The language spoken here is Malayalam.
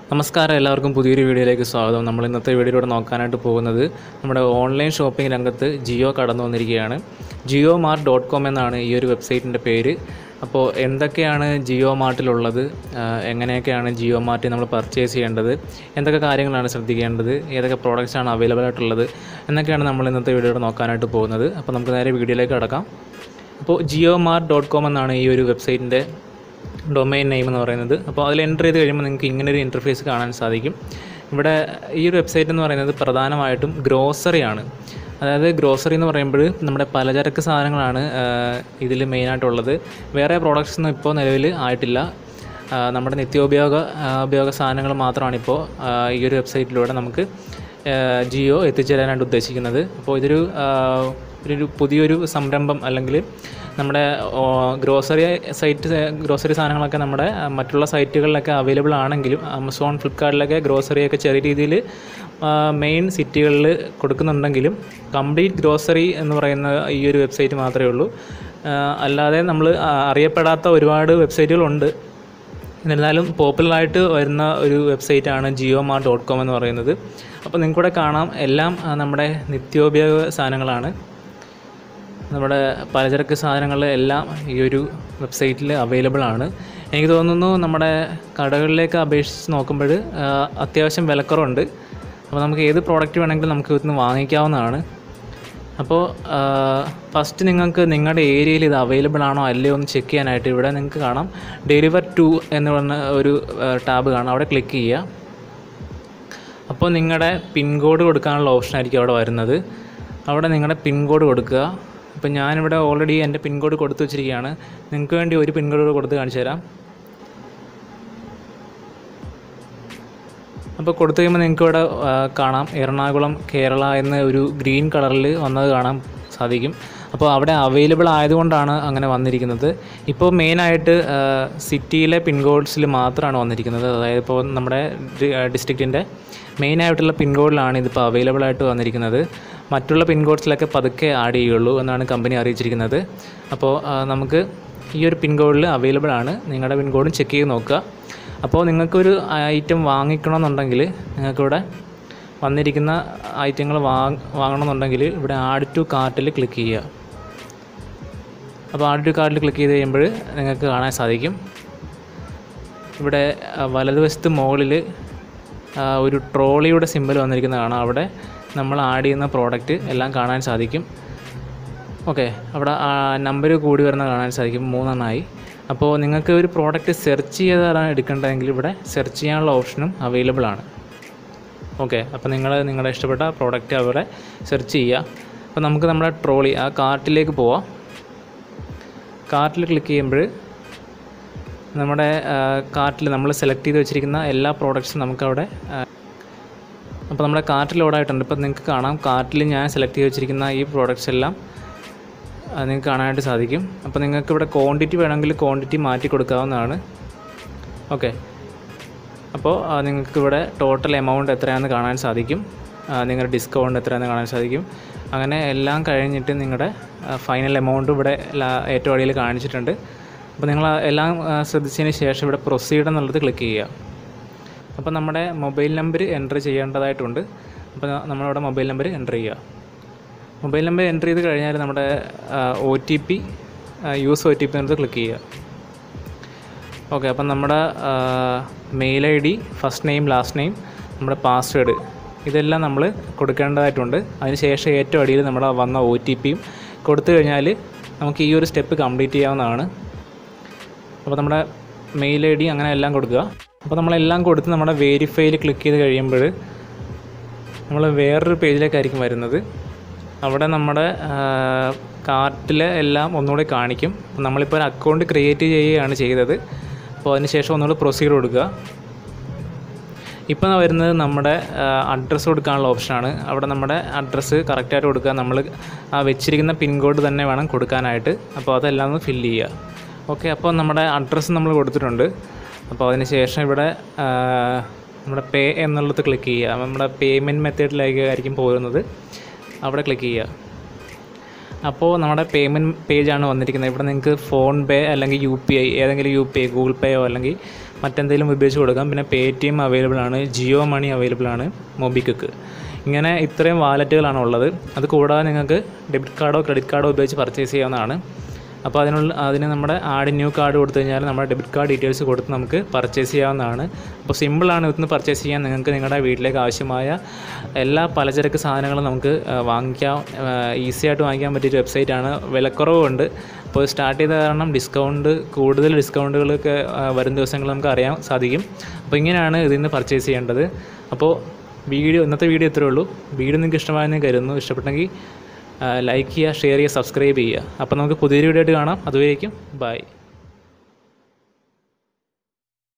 നമസ്കാരം എല്ലാവർക്കും പുതിയൊരു വീഡിയോയിലേക്ക് സ്വാഗതം നമ്മൾ ഇന്നത്തെ വീഡിയോയിലൂടെ നോക്കാനായിട്ട് പോകുന്നത് നമ്മുടെ ഓൺലൈൻ ഷോപ്പിംഗ് രംഗത്ത് ജിയോ കടന്നു വന്നിരിക്കുകയാണ് ജിയോ മാർട്ട് ഡോട്ട് കോം എന്നാണ് ഈ ഒരു വെബ്സൈറ്റിൻ്റെ പേര് അപ്പോൾ എന്തൊക്കെയാണ് ജിയോ മാർട്ടിലുള്ളത് ആഹ് എങ്ങനെയൊക്കെയാണ് ജിയോ മാർട്ടിൽ നമ്മൾ പർച്ചേസ് ചെയ്യേണ്ടത് എന്തൊക്കെ കാര്യങ്ങളാണ് ശ്രദ്ധിക്കേണ്ടത് ഏതൊക്കെ പ്രോഡക്റ്റ്സ് ആണ് അവൈലബിൾ ആയിട്ടുള്ളത് എന്നൊക്കെയാണ് നമ്മൾ ഇന്നത്തെ വീഡിയോയിലൂടെ നോക്കാനായിട്ട് പോകുന്നത് അപ്പോൾ നമുക്ക് നേരെ വീഡിയോയിലേക്ക് കടക്കാം അപ്പോൾ ജിയോ മാർട്ട് ഡോട്ട് കോം എന്നാണ് ഈ ഒരു വെബ്സൈറ്റിൻ്റെ ഡൊമൈൻ നെയിം എന്ന് പറയുന്നത് അപ്പോൾ അതിൽ എൻ്റർ ചെയ്ത് കഴിയുമ്പോൾ നിങ്ങൾക്ക് ഇങ്ങനെ ഒരു ഇൻ്റർഫേസ് കാണാൻ സാധിക്കും ഇവിടെ ഈ ഒരു വെബ്സൈറ്റ് എന്ന് പറയുന്നത് പ്രധാനമായിട്ടും ഗ്രോസറിയാണ് അതായത് ഗ്രോസറി എന്ന് പറയുമ്പോൾ നമ്മുടെ പലചരക്ക് സാധനങ്ങളാണ് ഇതിൽ മെയിനായിട്ടുള്ളത് വേറെ പ്രോഡക്റ്റ്സ് ഒന്നും ഇപ്പോൾ നിലവിൽ ആയിട്ടില്ല ആ, നമ്മുടെ നിത്യോപയോഗ ആ, ഉപയോഗ സാധനങ്ങൾ മാത്രമാണ് ഇപ്പോൾ ആ, ഈ ഒരു വെബ്സൈറ്റിലൂടെ നമുക്ക് ആ, ജിയോ എത്തിച്ചേരാനായിട്ട് ഉദ്ദേശിക്കുന്നത് അപ്പോൾ ഇതൊരു ആ, ഒരു പുതിയൊരു സംരംഭം അല്ലെങ്കിൽ നമ്മുടെ ഓ, ഗ്രോസറി സൈറ്റ് ഗ്രോസറി സാധനങ്ങളൊക്കെ നമ്മുടെ ആ, മറ്റുള്ള സൈറ്റുകളിലൊക്കെ അവൈലബിൾ ആണെങ്കിലും ആമസോൺ ഫ്ലിപ്കാർട്ടിലൊക്കെ ഗ്രോസറിയൊക്കെ ചെറിയ രീതിയിൽ മെയിൻ സിറ്റികളിൽ കൊടുക്കുന്നുണ്ടെങ്കിലും കംപ്ലീറ്റ് ഗ്രോസറി എന്ന് പറയുന്ന ഈ ഒരു വെബ്സൈറ്റ് മാത്രമേ ഉള്ളൂ ആ, അല്ലാതെ നമ്മൾ അറിയപ്പെടാത്ത ഒരുപാട് വെബ്സൈറ്റുകളുണ്ട് എന്നിരുന്നാലും പോപ്പുലറായിട്ട് വരുന്ന ഒരു വെബ്സൈറ്റാണ് ജിയോ മാർ ഡോട്ട് കോം എന്ന് പറയുന്നത് അപ്പോൾ നിങ്ങൾക്കൂടെ കാണാം എല്ലാം ആ, നമ്മുടെ നിത്യോപയോഗ സാധനങ്ങളാണ് നമ്മുടെ പലചരക്ക് സാധനങ്ങൾ എല്ലാം ഈ ഒരു വെബ്സൈറ്റിൽ അവൈലബിൾ ആണ് എനിക്ക് തോന്നുന്നു നമ്മുടെ കടകളിലേക്ക് അപേക്ഷിച്ച് നോക്കുമ്പോൾ ആ, അത്യാവശ്യം വിലക്കുറവുണ്ട് അപ്പോൾ നമുക്ക് ഏത് പ്രോഡക്റ്റ് വേണമെങ്കിലും നമുക്ക് ഇവിടുന്ന് വാങ്ങിക്കാവുന്നതാണ് അപ്പോൾ ഫസ്റ്റ് നിങ്ങൾക്ക് നിങ്ങളുടെ ഏരിയയിൽ ഇത് അവൈലബിൾ ആണോ അല്ലയോ എന്ന് ചെക്ക് ചെയ്യാനായിട്ട് ഇവിടെ നിങ്ങൾക്ക് കാണാം ഡെലിവർ ടു എന്ന് പറഞ്ഞ ഒരു ടാബ് കാണാം അവിടെ ക്ലിക്ക് ചെയ്യുക അപ്പോൾ നിങ്ങളുടെ പിൻകോഡ് കൊടുക്കാനുള്ള ഓപ്ഷൻ ആയിരിക്കും അവിടെ വരുന്നത് അവിടെ നിങ്ങളുടെ പിൻകോഡ് കൊടുക്കുക അപ്പോൾ ഞാനിവിടെ ഓൾറെഡി എൻ്റെ പിൻകോഡ് കൊടുത്തു വെച്ചിരിക്കുകയാണ് നിങ്ങൾക്ക് വേണ്ടി ഒരു പിൻകോഡ് കൊടുത്ത് കാണിച്ചു തരാം അപ്പോൾ കൊടുത്തു കഴിയുമ്പോൾ നിങ്ങൾക്ക് ഇവിടെ ആ, കാണാം എറണാകുളം കേരള എന്ന ഒരു ഗ്രീൻ കളറിൽ വന്നത് കാണാൻ സാധിക്കും അപ്പോൾ അവിടെ അവൈലബിൾ ആയതുകൊണ്ടാണ് അങ്ങനെ വന്നിരിക്കുന്നത് ഇപ്പോൾ മെയിനായിട്ട് സിറ്റിയിലെ പിൻകോഡ്സിൽ മാത്രമാണ് വന്നിരിക്കുന്നത് അതായത് ഇപ്പോൾ നമ്മുടെ ഡിസ്ട്രിക്റ്റിൻ്റെ മെയിനായിട്ടുള്ള പിൻകോഡിലാണ് ഇതിപ്പോൾ അവൈലബിൾ ആയിട്ട് വന്നിരിക്കുന്നത് മറ്റുള്ള പിൻകോഡ്സിലൊക്കെ പതുക്കെ ആഡ് ചെയ്യുള്ളൂ എന്നാണ് കമ്പനി അറിയിച്ചിരിക്കുന്നത് അപ്പോൾ ആ, നമുക്ക് ഈ ഒരു പിൻകോഡിൽ അവൈലബിൾ ആണ് നിങ്ങളുടെ പിൻകോഡും ചെക്ക് ചെയ്ത് നോക്കുക അപ്പോൾ നിങ്ങൾക്കൊരു ഐറ്റം വാങ്ങിക്കണമെന്നുണ്ടെങ്കിൽ നിങ്ങൾക്കിവിടെ വന്നിരിക്കുന്ന ഐറ്റങ്ങൾ വാങ് വാങ്ങണമെന്നുണ്ടെങ്കിൽ ഇവിടെ ആഡ് ടു കാർട്ടിൽ ക്ലിക്ക് ചെയ്യുക അപ്പോൾ ആഡ് ടു കാർട്ടിൽ ക്ലിക്ക് ചെയ്ത് കഴിയുമ്പോൾ നിങ്ങൾക്ക് കാണാൻ സാധിക്കും ഇവിടെ ആ, വലതുവശത്ത് മുകളിൽ ആ, ഒരു ട്രോളിയുടെ സിമ്പൽ വന്നിരിക്കുന്നത് കാണാം അവിടെ നമ്മൾ ആഡ് ചെയ്യുന്ന പ്രോഡക്റ്റ് എല്ലാം കാണാൻ സാധിക്കും ഓക്കെ അവിടെ നമ്പർ കൂടി വരുന്ന കാണാൻ സാധിക്കും മൂന്നെണ്ണമായി അപ്പോൾ നിങ്ങൾക്ക് ഒരു പ്രോഡക്റ്റ് സെർച്ച് ചെയ്താണ് എടുക്കേണ്ടതെങ്കിൽ ഇവിടെ സെർച്ച് ചെയ്യാനുള്ള ഓപ്ഷനും അവൈലബിൾ ആണ് ഓക്കെ അപ്പോൾ നിങ്ങൾ നിങ്ങളുടെ ഇഷ്ടപ്പെട്ട പ്രോഡക്റ്റ് അവിടെ സെർച്ച് ചെയ്യുക അപ്പോൾ നമുക്ക് നമ്മുടെ ട്രോളി ആ കാർട്ടിലേക്ക് പോവാം കാർട്ടിൽ ക്ലിക്ക് ചെയ്യുമ്പോൾ നമ്മുടെ കാർട്ടിൽ നമ്മൾ സെലക്ട് ചെയ്ത് വെച്ചിരിക്കുന്ന എല്ലാ പ്രോഡക്റ്റ്സും നമുക്കവിടെ ആ, അപ്പോൾ നമ്മുടെ കാർട്ടിൽ ലോഡായിട്ടുണ്ട് ഇപ്പോൾ നിങ്ങൾക്ക് കാണാം കാർട്ടിൽ ഞാൻ സെലക്ട് ചെയ്ത് വെച്ചിരിക്കുന്ന ഈ പ്രോഡക്റ്റ്സ് എല്ലാം ആ, നിങ്ങൾക്ക് കാണാനായിട്ട് സാധിക്കും അപ്പോൾ നിങ്ങൾക്ക് ഇവിടെ ക്വാണ്ടിറ്റി വേണമെങ്കിൽ ക്വാണ്ടിറ്റി മാറ്റി കൊടുക്കാവുന്നതാണ് ഓക്കെ അപ്പോൾ ആ, നിങ്ങൾക്ക് ഇവിടെ ടോട്ടൽ എമൗണ്ട് എത്രയാണെന്ന് കാണാൻ സാധിക്കും ആ, നിങ്ങളുടെ ഡിസ്കൗണ്ട് എത്രയാണെന്ന് കാണാൻ സാധിക്കും അങ്ങനെ എല്ലാം കഴിഞ്ഞിട്ട് നിങ്ങളുടെ ഫൈനൽ എമൗണ്ട് ഇവിടെ ലാ- ഏറ്റവും അടിയിൽ കാണിച്ചിട്ടുണ്ട് അപ്പോൾ നിങ്ങൾ ആ എല്ലാം ആ, ശ്രദ്ധിച്ചതിന് ശേഷം ഇവിടെ പ്രൊസീഡ് എന്നുള്ളത് ക്ലിക്ക് ചെയ്യുക അപ്പോൾ നമ്മുടെ മൊബൈൽ നമ്പർ എൻ്റർ ചെയ്യേണ്ടതായിട്ടുണ്ട് അപ്പോൾ നമ്മളിവിടെ മൊബൈൽ നമ്പർ എൻ്റർ ചെയ്യുക മൊബൈൽ നമ്പർ എൻ്റർ ചെയ്ത് കഴിഞ്ഞാൽ നമ്മുടെ O T P use O T P എന്നത് ക്ലിക്ക് ചെയ്യുക ഓക്കെ അപ്പം നമ്മുടെ mail I D first name last name നമ്മുടെ പാസ്വേഡ് ഇതെല്ലാം നമ്മൾ കൊടുക്കേണ്ടതായിട്ടുണ്ട് അതിനുശേഷം ഏറ്റവും അടിയിൽ നമ്മുടെ വന്ന ഒ ടി പിയും കൊടുത്തു കഴിഞ്ഞാൽ നമുക്ക് ഈ ഒരു സ്റ്റെപ്പ് കംപ്ലീറ്റ് ചെയ്യാവുന്നതാണ് അപ്പോൾ നമ്മുടെ മെയിൽ ഐ ഡി അങ്ങനെ എല്ലാം കൊടുക്കുക അപ്പോൾ നമ്മളെല്ലാം കൊടുത്ത് നമ്മുടെ വേരിഫൈയിൽ ക്ലിക്ക് ചെയ്ത് കഴിയുമ്പോൾ നമ്മൾ വേറൊരു പേജിലേക്കായിരിക്കും വരുന്നത് അവിടെ നമ്മുടെ കാർട്ടിലെ എല്ലാം ഒന്നുകൂടി കാണിക്കും അപ്പോൾ നമ്മളിപ്പോൾ ഒരു അക്കൗണ്ട് ക്രിയേറ്റ് ചെയ്യുകയാണ് ചെയ്തത് അപ്പോൾ അതിനുശേഷം ഒന്നുകൂടി പ്രൊസീഡ് കൊടുക്കുക ഇപ്പോൾ വരുന്നത് നമ്മുടെ അഡ്രസ്സ് കൊടുക്കാനുള്ള ഓപ്ഷനാണ് അവിടെ നമ്മുടെ അഡ്രസ്സ് കറക്റ്റായിട്ട് കൊടുക്കുക നമ്മൾ ആ വെച്ചിരിക്കുന്ന പിൻകോഡ് തന്നെ വേണം കൊടുക്കാനായിട്ട് അപ്പോൾ അതെല്ലാം ഒന്ന് ഫില്ല് ചെയ്യുക ഓക്കെ അപ്പോൾ നമ്മുടെ അഡ്രസ്സ് നമ്മൾ കൊടുത്തിട്ടുണ്ട് അപ്പോൾ അതിന് ശേഷം ഇവിടെ ആ, നമ്മുടെ പേ എന്നുള്ളത് ക്ലിക്ക് ചെയ്യുക നമ്മുടെ പേയ്മെൻറ്റ് മെത്തേഡിലേക്ക് ആയിരിക്കും പോകുന്നത് അവിടെ ക്ലിക്ക് ചെയ്യുക അപ്പോൾ നമ്മുടെ പേയ്മെൻറ്റ് പേജാണ് വന്നിരിക്കുന്നത് ഇവിടെ നിങ്ങൾക്ക് ഫോൺ പേ അല്ലെങ്കിൽ യു പി ഐ ഏതെങ്കിലും യു പി ഐ ഗൂഗിൾ പേയോ അല്ലെങ്കിൽ മറ്റെന്തെങ്കിലും ഉപയോഗിച്ച് കൊടുക്കാം പിന്നെ പേ ടി എം അവൈലബിൾ ആണ് ജിയോ മണി അവൈലബിൾ ആണ് മൊബിക്വിക്ക് ഇങ്ങനെ ഇത്രയും വാലറ്റുകളാണ് ഉള്ളത് അത് കൂടാതെ നിങ്ങൾക്ക് ഡെബിറ്റ് കാർഡോ ക്രെഡിറ്റ് കാർഡോ ഉപയോഗിച്ച് പർച്ചേസ് ചെയ്യാവുന്നതാണ് അപ്പോൾ അതിനുള്ള അതിന് നമ്മുടെ ആഡ് ന്യൂ കാർഡ് കൊടുത്തു കഴിഞ്ഞാൽ നമ്മുടെ ഡെബിറ്റ് കാർഡ് ഡീറ്റെയിൽസ് കൊടുത്ത് നമുക്ക് പർച്ചേസ് ചെയ്യാവുന്നതാണ് അപ്പോൾ സിമ്പിളാണ് ഇതൊന്ന് പർച്ചേസ് ചെയ്യാൻ നിങ്ങൾക്ക് നിങ്ങളുടെ വീട്ടിലേക്ക് ആവശ്യമായ എല്ലാ പലചരക്ക് സാധനങ്ങളും നമുക്ക് ആ, വാങ്ങിക്കാം ഈസി ആയിട്ട് വാങ്ങിക്കാൻ പറ്റിയ വെബ്സൈറ്റാണ് വിലക്കുറവുണ്ട് അപ്പോൾ സ്റ്റാർട്ട് ചെയ്ത കാരണം ഡിസ്കൗണ്ട് കൂടുതൽ ഡിസ്കൗണ്ടുകളൊക്കെ ആ, വരും ദിവസങ്ങളിൽ നമുക്ക് അറിയാൻ സാധിക്കും അപ്പോൾ ഇങ്ങനെയാണ് ഇതിൽ നിന്ന് പർച്ചേസ് ചെയ്യേണ്ടത് അപ്പോൾ വീഡിയോ ഇന്നത്തെ വീഡിയോ ഇത്രയേ ഉള്ളൂ വീഡിയോ നിങ്ങൾക്ക് ഇഷ്ടമായെന്ന് കരുതുന്നു ഇഷ്ടപ്പെട്ടെങ്കിൽ ലൈക്ക് ചെയ്യുക ഷെയർ ചെയ്യുക സബ്സ്ക്രൈബ് ചെയ്യുക അപ്പോൾ നമുക്ക് പുതിയൊരു വീഡിയോ ആയിട്ട് കാണാം അതുവരേക്കും ബൈ